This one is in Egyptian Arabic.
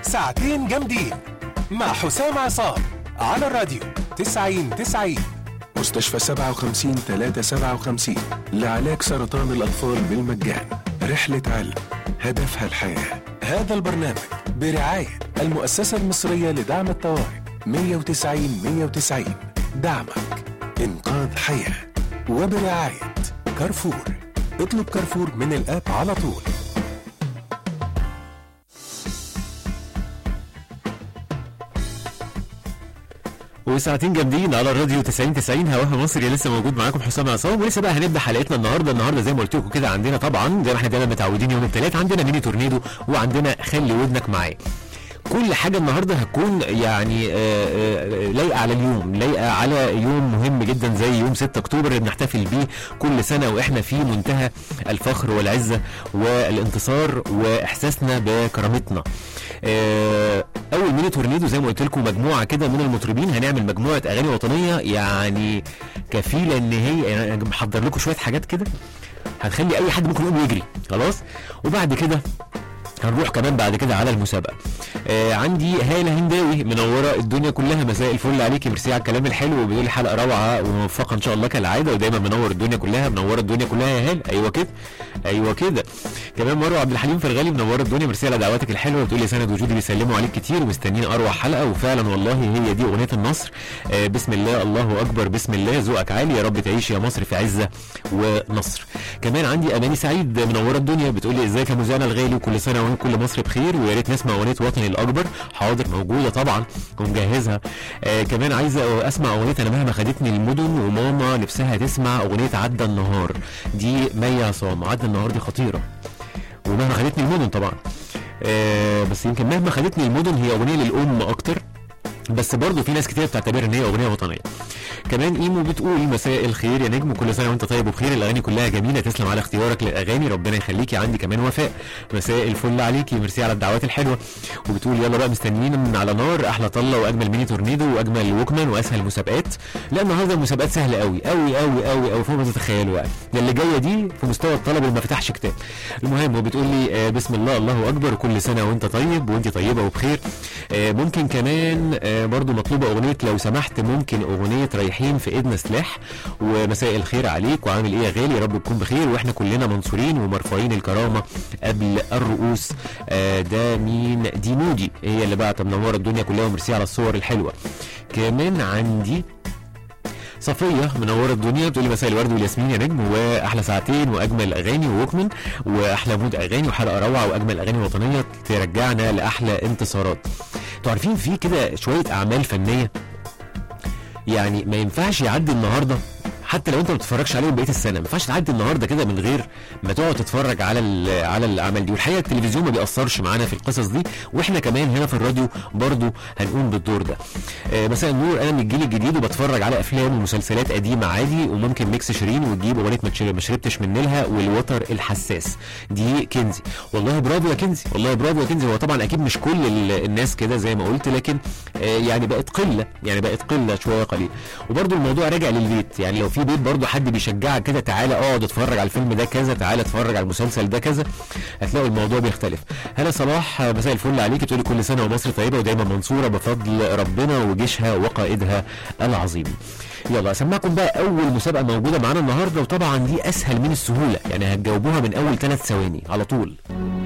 ساعتين جامدين مع حسام عصام على الراديو 90 90 مستشفى 57 357 لعلاج سرطان الأطفال بالمجان رحلة علم هدفها الحياة هذا البرنامج برعاية المؤسسة المصرية لدعم الطوارئ 190 190 دعمك إنقاذ حياة وبرعاية كارفور اطلب كارفور من الآب على طول وساعتين جامدين على الراديو 90 90 هواها مصري لسه موجود معاكم حسام عصام ولسه بقى هنبدا حلقتنا النهارده النهارده زي ما قلت لكم كده عندنا طبعا زي ما احنا دايما متعودين يوم الثلاث عندنا ميني تورنيدو وعندنا خلي ودنك معايا كل حاجة النهاردة هتكون يعني آه، آه، لايقة على اليوم لايقة على يوم مهم جدا زي يوم 6 أكتوبر اللي بنحتفل بيه كل سنة وإحنا في منتهى الفخر والعزة والانتصار وإحساسنا بكرامتنا آه، أول ميني تورنيدو زي ما قلت لكم مجموعة كده من المطربين هنعمل مجموعة أغاني وطنية يعني كفيلة إن هي يعني أنا محضر لكم شوية حاجات كده هتخلي أي حد ممكن يقوم يجري خلاص وبعد كده هنروح كمان بعد كده على المسابقه آه عندي هاله هنداوي منوره الدنيا كلها مساء الفل عليكي ميرسي على الكلام الحلو وبيقول لي حلقه روعه وموفقه ان شاء الله كالعاده ودايما منور الدنيا كلها منوره الدنيا كلها يا هاله ايوه كده ايوه كده كمان مروه عبد الحليم فرغالي منوره الدنيا ميرسي على دعواتك الحلوه بتقول لي سند وجودي بيسلموا عليك كتير ومستنيين اروع حلقه وفعلا والله هي دي اغنيه النصر آه بسم الله الله اكبر بسم الله ذوقك عالي يا رب تعيش يا مصر في عزه ونصر كمان عندي اماني سعيد منوره الدنيا بتقول لي ازيك يا مذيعنا الغالي وكل سنه وكل مصر بخير ويا ريت نسمع اغنيه وطني الاكبر حاضر موجوده طبعا ومجهزها آه كمان عايزه اسمع اغنيه انا مهما خدتني المدن وماما نفسها تسمع اغنيه عدى النهار دي مي عصام عدى النهار دي خطيره ومهما خدتني المدن طبعا آه بس يمكن مهما خدتني المدن هي اغنيه للام اكتر بس برضه في ناس كتير بتعتبرها ان هي اغنيه وطنيه كمان ايمو بتقول مساء الخير يا نجم كل سنه وانت طيب وبخير الاغاني كلها جميله تسلم على اختيارك للاغاني ربنا يخليكي عندي كمان وفاء مساء الفل عليكي ميرسي على الدعوات الحلوه وبتقول يلا بقى مستنيين من على نار احلى طله واجمل ميني تورنيدو واجمل ووكمان واسهل مسابقات لا النهارده المسابقات سهله قوي قوي قوي قوي قوي فوق ما تتخيلوا يعني ده اللي جايه دي في مستوى الطلب اللي ما فتحش كتاب المهم وبتقول لي آه بسم الله الله اكبر كل سنه وانت طيب وانت طيبه وبخير آه ممكن كمان آه برضو مطلوبه اغنيه لو سمحت ممكن اغنيه رايحين في ايدنا سلاح ومساء الخير عليك وعامل ايه يا غالي يا رب تكون بخير واحنا كلنا منصورين ومرفوعين الكرامه قبل الرؤوس آه ده مين دي نودي هي اللي بقى منوره الدنيا كلها وميرسي على الصور الحلوه كمان عندي صفية منورة الدنيا بتقول لي مساء الورد والياسمين يا نجم واحلى ساعتين واجمل اغاني ووكمن واحلى مود اغاني وحلقة روعة واجمل اغاني وطنية ترجعنا لاحلى انتصارات. انتوا عارفين في كده شوية اعمال فنية يعني ما ينفعش يعدي النهارده حتى لو انت ما بتتفرجش عليهم بقيه السنه ما ينفعش تعدي النهارده كده من غير ما تقعد تتفرج على ال- على الاعمال دي والحقيقه التلفزيون ما بيأثرش معانا في القصص دي واحنا كمان هنا في الراديو برضو هنقوم بالدور ده آه مساء النور انا من الجيل الجديد وبتفرج على افلام ومسلسلات قديمه عادي وممكن ميكس شيرين وتجيب اغنيه ما تشرب- ما شربتش من نيلها والوتر الحساس دي كنزي والله برافو يا كنزي والله برافو يا كنزي هو طبعا اكيد مش كل ال- الناس كده زي ما قلت لكن آه يعني بقت قله يعني بقت قله شويه قليل وبرضو الموضوع راجع للبيت يعني لو في بيت برضو حد بيشجعك كده تعالى اقعد اتفرج على الفيلم ده كذا تعالى اتفرج على المسلسل ده كذا هتلاقي الموضوع بيختلف هلا صلاح آه، مساء الفل عليكي تقولي كل سنه ومصر طيبه ودايما منصوره بفضل ربنا وجيشها وقائدها العظيم يلا اسمعكم بقى اول مسابقه موجوده معانا النهارده وطبعا دي اسهل من السهوله يعني هتجاوبوها من اول ثلاث ثواني على طول